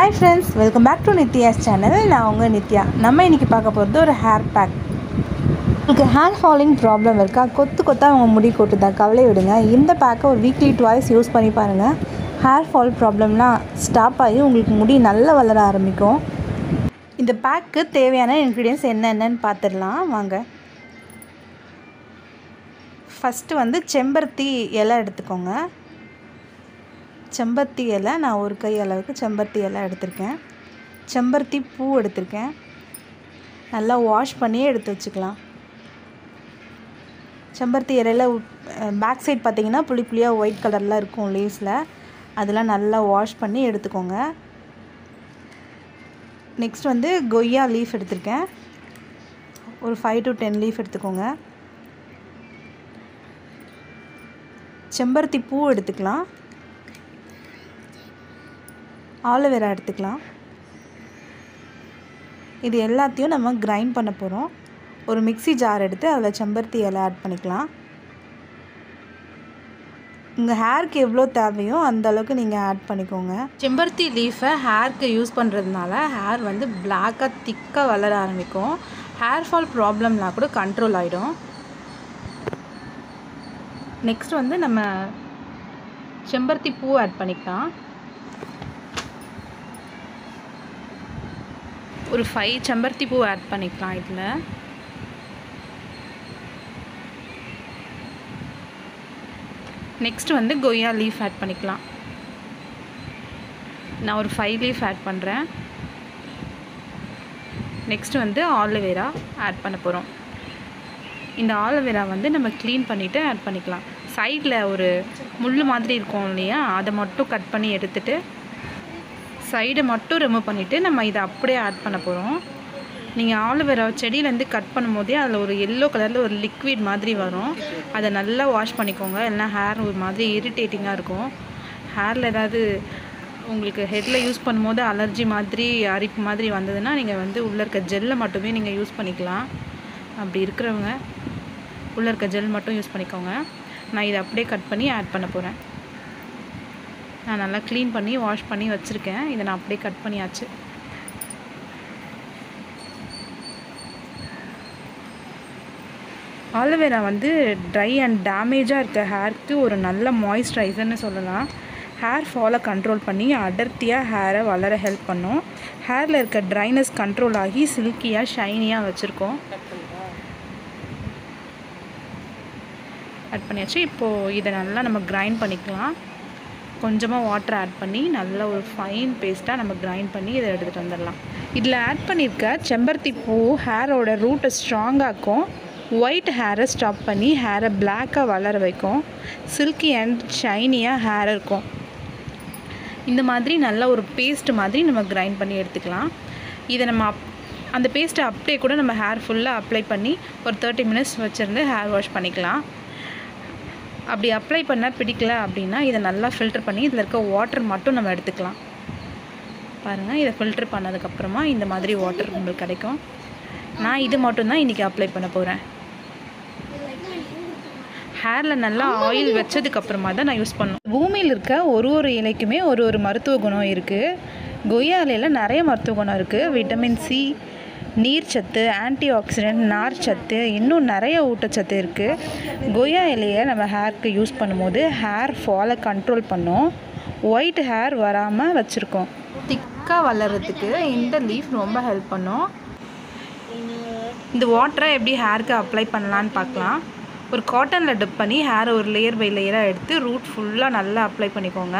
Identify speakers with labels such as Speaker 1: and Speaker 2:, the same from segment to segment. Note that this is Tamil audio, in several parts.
Speaker 1: hi friends welcome back to Nithya's channel நான் உங்கள் நித்யா நம்ம இன்றைக்கி பார்க்க போகிறது ஒரு ஹேர் பேக் உங்களுக்கு ஹேர் ஃபாலிங் ப்ராப்ளம் இருக்கா கொத்து கொத்தாக அவங்க முடி கொட்டுதா கவலை விடுங்க இந்த பேக்கை ஒரு வீக்லி டுவைஸ் யூஸ் பண்ணி பாருங்கள் ஹேர் ஃபால் ப்ராப்ளம்லாம் ஸ்டாப் ஆகி உங்களுக்கு முடி நல்லா வளர ஆரம்பிக்கும் இந்த பேக்கு தேவையான இன்க்ரீடியன்ஸ் என்னென்னன்னு பார்த்துடலாம் வாங்க ஃபஸ்ட்டு வந்து செம்பருத்தி இலை எடுத்துக்கோங்க செம்பருத்தி இலை நான் ஒரு கை அளவுக்கு செம்பருத்தி இலை எடுத்திருக்கேன் செம்பருத்தி பூ எடுத்திருக்கேன் நல்லா வாஷ் பண்ணியே எடுத்து வச்சுக்கலாம் செம்பருத்தி இலையில் பேக் சைட் பார்த்தீங்கன்னா புளி புளியாக ஒயிட் கலரில் இருக்கும் லீவ்ஸில் அதெல்லாம் நல்லா வாஷ் பண்ணி எடுத்துக்கோங்க நெக்ஸ்ட் வந்து கொய்யா லீஃப் எடுத்திருக்கேன் ஒரு ஃபைவ் டு டென் லீஃப் எடுத்துக்கோங்க செம்பருத்தி பூ எடுத்துக்கலாம் ஆலோவேரா எடுத்துக்கலாம் இது எல்லாத்தையும் நம்ம கிரைண்ட் பண்ண போகிறோம் ஒரு மிக்ஸி ஜார் எடுத்து அதில் செம்பருத்தி இலை ஆட் பண்ணிக்கலாம் உங்கள் ஹேருக்கு எவ்வளோ தேவையோ அந்த அளவுக்கு நீங்கள் ஆட் பண்ணிக்கோங்க செம்பருத்தி லீஃபை ஹேருக்கு யூஸ் பண்ணுறதுனால ஹேர் வந்து பிளாக்காக திக்காக வளர ஆரம்பிக்கும் ஹேர் ஃபால் ப்ராப்ளம்லாம் கூட கண்ட்ரோல் ஆகிடும் நெக்ஸ்ட் வந்து நம்ம செம்பருத்தி பூ ஆட் பண்ணிக்கலாம் ஒரு ஃபைவ் செம்பருத்தி பூ ஆட் பண்ணிக்கலாம் இதில் நெக்ஸ்ட் வந்து கொய்யா லீஃப் ஆட் பண்ணிக்கலாம் நான் ஒரு ஃபைவ் லீஃப் ஆட் பண்ணுறேன் நெக்ஸ்ட் வந்து ஆலோவேரா ஆட் பண்ண போகிறோம் இந்த ஆலோவேரா வந்து நம்ம க்ளீன் பண்ணிவிட்டு ஆட் பண்ணிக்கலாம் சைடில் ஒரு முள் மாதிரி இருக்கும் இல்லையா அதை மட்டும் கட் பண்ணி எடுத்துகிட்டு சைடை மட்டும் ரிமூவ் பண்ணிவிட்டு நம்ம இதை அப்படியே ஆட் பண்ண போகிறோம் நீங்கள் ஆலோவேரா செடியிலேருந்து கட் பண்ணும்போதே அதில் ஒரு எல்லோ கலரில் ஒரு லிக்விட் மாதிரி வரும் அதை நல்லா வாஷ் பண்ணிக்கோங்க இல்லைனா ஹேர் ஒரு மாதிரி இரிட்டேட்டிங்காக இருக்கும் ஹேரில் ஏதாவது உங்களுக்கு ஹெட்டில் யூஸ் பண்ணும்போது அலர்ஜி மாதிரி அரிப்பு மாதிரி வந்ததுன்னா நீங்கள் வந்து உள்ளே இருக்க ஜெல்லை மட்டுமே நீங்கள் யூஸ் பண்ணிக்கலாம் அப்படி இருக்கிறவங்க உள்ளே இருக்க ஜெல் மட்டும் யூஸ் பண்ணிக்கோங்க நான் இதை அப்படியே கட் பண்ணி ஆட் பண்ண போகிறேன் நான் நல்லா க்ளீன் பண்ணி வாஷ் பண்ணி வச்சுருக்கேன் இதை நான் அப்படியே கட் பண்ணியாச்சு ஆலோவேரா வந்து ட்ரை அண்ட் டேமேஜாக இருக்க ஹேருக்கு ஒரு நல்ல மாய்ஸ்சரைசர்னு சொல்லலாம் ஹேர் ஃபாலை கண்ட்ரோல் பண்ணி அடர்த்தியாக ஹேரை வளர ஹெல்ப் பண்ணும் ஹேரில் இருக்க ட்ரைனஸ் கண்ட்ரோல் ஆகி சில்கியாக ஷைனியாக வச்சுருக்கோம் ஆட் பண்ணியாச்சு இப்போது இதை நல்லா நம்ம கிரைண்ட் பண்ணிக்கலாம் கொஞ்சமாக வாட்டர் ஆட் பண்ணி நல்ல ஒரு ஃபைன் பேஸ்ட்டாக நம்ம கிரைண்ட் பண்ணி இதை எடுத்துகிட்டு வந்துடலாம் இதில் ஆட் பண்ணியிருக்க செம்பருத்தி பூ ஹேரோட ரூட்டை ஸ்ட்ராங்காக்கும் ஒயிட் ஹேரை ஸ்டாப் பண்ணி ஹேரை பிளாக்காக வளர வைக்கும் சில்கி அண்ட் ஷைனியாக ஹேர் இருக்கும் இந்த மாதிரி நல்ல ஒரு பேஸ்ட் மாதிரி நம்ம கிரைண்ட் பண்ணி எடுத்துக்கலாம் இதை நம்ம அப் அந்த பேஸ்ட்டை அப்படியே கூட நம்ம ஹேர் ஃபுல்லாக அப்ளை பண்ணி ஒரு தேர்ட்டி மினிட்ஸ் வச்சுருந்து ஹேர் வாஷ் பண்ணிக்கலாம் அப்படி அப்ளை பண்ண பிடிக்கல அப்படின்னா இதை நல்லா ஃபில்டர் பண்ணி இதில் இருக்க வாட்டர் மட்டும் நம்ம எடுத்துக்கலாம் பாருங்கள் இதை ஃபில்டர் பண்ணதுக்கப்புறமா இந்த மாதிரி வாட்டர் உங்களுக்கு கிடைக்கும் நான் இது மட்டும்தான் இன்றைக்கி அப்ளை பண்ண போகிறேன் ஹேரில் நல்லா ஆயில் வச்சதுக்கப்புறமா தான் நான் யூஸ் பண்ணணும் பூமியில் இருக்க ஒரு ஒரு இலைக்குமே ஒரு ஒரு மருத்துவ குணம் இருக்குது கொய்யா இலையில் நிறைய மருத்துவ குணம் இருக்குது விட்டமின் சி நீர்ச்சத்து ஆன்டி ஆக்சிடென்ட் நார்ச்சத்து இன்னும் நிறைய ஊட்டச்சத்து இருக்குது கொய்யா இலையை நம்ம ஹேருக்கு யூஸ் பண்ணும்போது ஹேர் ஃபாலை கண்ட்ரோல் பண்ணும் ஒயிட் ஹேர் வராமல் வச்சுருக்கோம் திக்காக வளர்கிறதுக்கு இந்த லீஃப் ரொம்ப ஹெல்ப் பண்ணும் இந்த வாட்டரை எப்படி ஹேருக்கு அப்ளை பண்ணலான்னு பார்க்கலாம் ஒரு காட்டனில் டிப் பண்ணி ஹேரை ஒரு லேயர் பை லேயராக எடுத்து ரூட் ஃபுல்லாக நல்லா அப்ளை பண்ணிக்கோங்க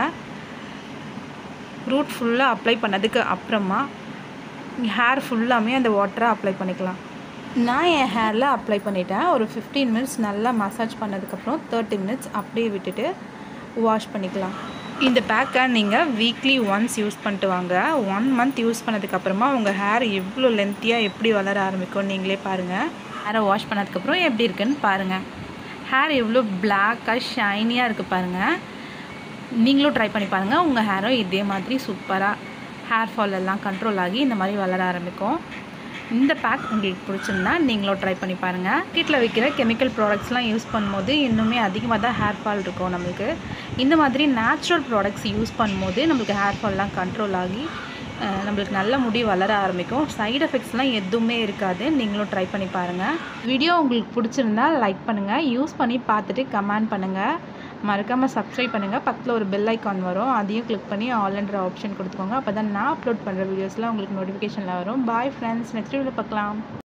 Speaker 1: ரூட் ஃபுல்லாக அப்ளை பண்ணதுக்கு அப்புறமா ஹேர் ஃபுல்லாமே அந்த வாட்டரை அப்ளை பண்ணிக்கலாம் நான் என் ஹேரில் அப்ளை பண்ணிட்டேன் ஒரு ஃபிஃப்டீன் மினிட்ஸ் நல்லா மசாஜ் பண்ணதுக்கப்புறம் தேர்ட்டி மினிட்ஸ் அப்படியே விட்டுட்டு வாஷ் பண்ணிக்கலாம் இந்த பேக்கை நீங்கள் வீக்லி ஒன்ஸ் யூஸ் பண்ணிட்டு வாங்க ஒன் மந்த் யூஸ் பண்ணதுக்கப்புறமா உங்கள் ஹேர் எவ்வளோ லென்த்தியாக எப்படி வளர ஆரம்பிக்கும் நீங்களே பாருங்கள் ஹேரை வாஷ் பண்ணதுக்கப்புறம் எப்படி இருக்குன்னு பாருங்கள் ஹேர் எவ்வளோ பிளாக்காக ஷைனியாக இருக்குது பாருங்கள் நீங்களும் ட்ரை பண்ணி பாருங்கள் உங்கள் ஹேரும் இதே மாதிரி சூப்பராக ஹேர் ஃபால் எல்லாம் கண்ட்ரோல் ஆகி இந்த மாதிரி வளர ஆரம்பிக்கும் இந்த பேக் உங்களுக்கு பிடிச்சிருந்தா நீங்களும் ட்ரை பண்ணி பாருங்கள் வீட்டில் வைக்கிற கெமிக்கல் ப்ராடக்ட்ஸ்லாம் யூஸ் பண்ணும்போது இன்னுமே அதிகமாக தான் ஹேர் ஃபால் இருக்கும் நம்மளுக்கு இந்த மாதிரி நேச்சுரல் ப்ராடக்ட்ஸ் யூஸ் பண்ணும்போது நம்மளுக்கு ஹேர் ஃபால்லாம் கண்ட்ரோல் ஆகி அஹ், நம்மளுக்கு நல்ல முடி வளர ஆரம்பிக்கும் சைடு எஃபெக்ட்ஸ்லாம் எதுவுமே இருக்காது நீங்களும் ட்ரை பண்ணி பாருங்கள் வீடியோ உங்களுக்கு பிடிச்சிருந்தா லைக் பண்ணுங்கள் யூஸ் பண்ணி பார்த்துட்டு கமெண்ட் பண்ணுங்கள் மறக்காமல் சப்ஸ்கிரைப் பண்ணுங்கள் பக்கத்தில் ஒரு பெல் ஐக்கான் வரும் அதையும் கிளிக் பண்ணி ஆல்ன்ற ஆப்ஷன் கொடுத்துக்கோங்க அப்போ தான் நான் அப்லோட் பண்ணுற வீடியோஸ்லாம் உங்களுக்கு நோட்டிஃபிகேஷனில் வரும் பாய் ஃப்ரெண்ட்ஸ் நெக்ஸ்ட் வீடியோவில் பார்க்கலாம்